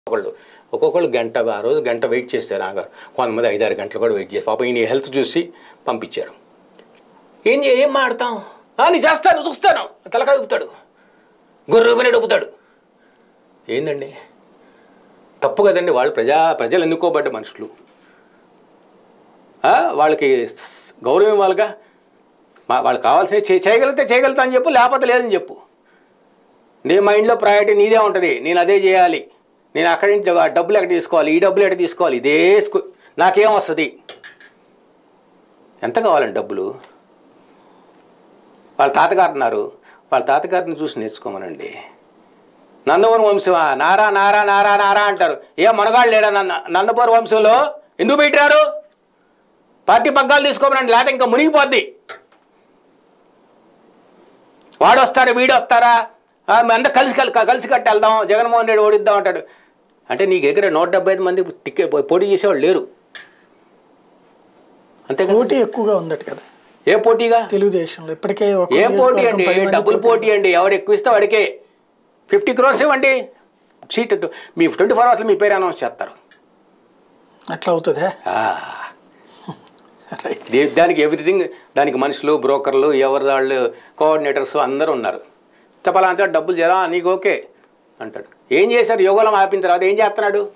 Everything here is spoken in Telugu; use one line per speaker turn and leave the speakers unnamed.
ఒకళ్ళు ఒక్కొక్కళ్ళు గంట ఆ రోజు గంట వెయిట్ చేస్తారు నాగారు కొంతమంది ఐదారు గంటలు కూడా వెయిట్ చేసి పాపం ఈయన హెల్త్ చూసి పంపించారు ఏం చే- ఏం మాడతాం "ఆ, నేను చేస్తాను చూస్తాను తలకాయ ఊపుతాడు గొర్రెమని ఊపుతాడు ఏందండి తప్పు కదండి వాళ్ళు ప్రజా ప్రజలు ఎన్నుకోబడ్డ మనుషులు ఆ, వాళ్ళకి స్- గౌరవం ఇవ్వాలిగా మా వాళ్ళకి కావాల్సిన చేయగలిగితే చేయగలుగుతా అని చెప్పు లేకపోతే లేదని చెప్పు నీ మైండ్లో ప్రయారిటీ నీదే ఉంటుంది నేను అదే చేయాలి నేను అక్కడి నుంచి ఆ డబ్బులు ఎక్కడ తీసుకోవాలి ఈ డబ్బులు ఎక్కడ తీసుకోవాలి ఇదే స్కూ నాకేం వస్తుంది ఎంత కావాలండి డబ్బులు వాళ్ళ తాతగారు ఉన్నారు వాళ్ళ తాతగారిని చూసి నేర్చుకోమనండి నందమూరి వంశమా నారా నారా నారా నారా అంటారు ఏ మనగాళ్ళు లేడా నన్న నందమూరి వంశంలో ఎందుకు పెట్టారు పార్టీ పగ్గాలు తీసుకోమనండి లేకపోతే ఇంకా మునిగిపోద్ది వాడు వస్తాడు వీడు వస్తారా ఆ, మేము అందరం కలిసి కలి కలిసి కట్టి వెళ్దాం జగన్మోహన్ రెడ్డి ఓడిద్దాం అంటాడు అంటే నీ దగ్గర నూట డెబ్బై ఐదు మంది టికెట్ పోటీ చేసేవాళ్ళు లేరు అంతే కదా
పోటీ ఎక్కువగా ఉందట కదా
ఏ పోటీగా
తెలుగుదేశంలో ఇప్పటికే ఒక
ఏం పోటీ అండి
నియోజకవర్గం పది మంది
డబ్బులు పోటీ అండి ఎవడు ఎక్కువ ఇస్తే వాడికే ఫిఫ్టీ క్రోర్స్ ఇవ్వండి సీట్ మీ ట్వంటీ ఫోర్ అవర్స్లో మీ పేరు అనౌన్స్ చేస్తారు
అట్లా అవుతుందా
ఆ. దే- దానికి ఎవ్రీథింగ్ దానికి మనుషులు బ్రోకర్లు ఎవరి వాళ్ళు కోఆర్డినేటర్స్ అందరూ ఉన్నారు చెప్పాలంటే డబ్బులు చేరా నీకు ఓకే అంటాడు ఏం చేశారు యోగలం ఆపిన తర్వాత ఏం చేస్తున్నాడు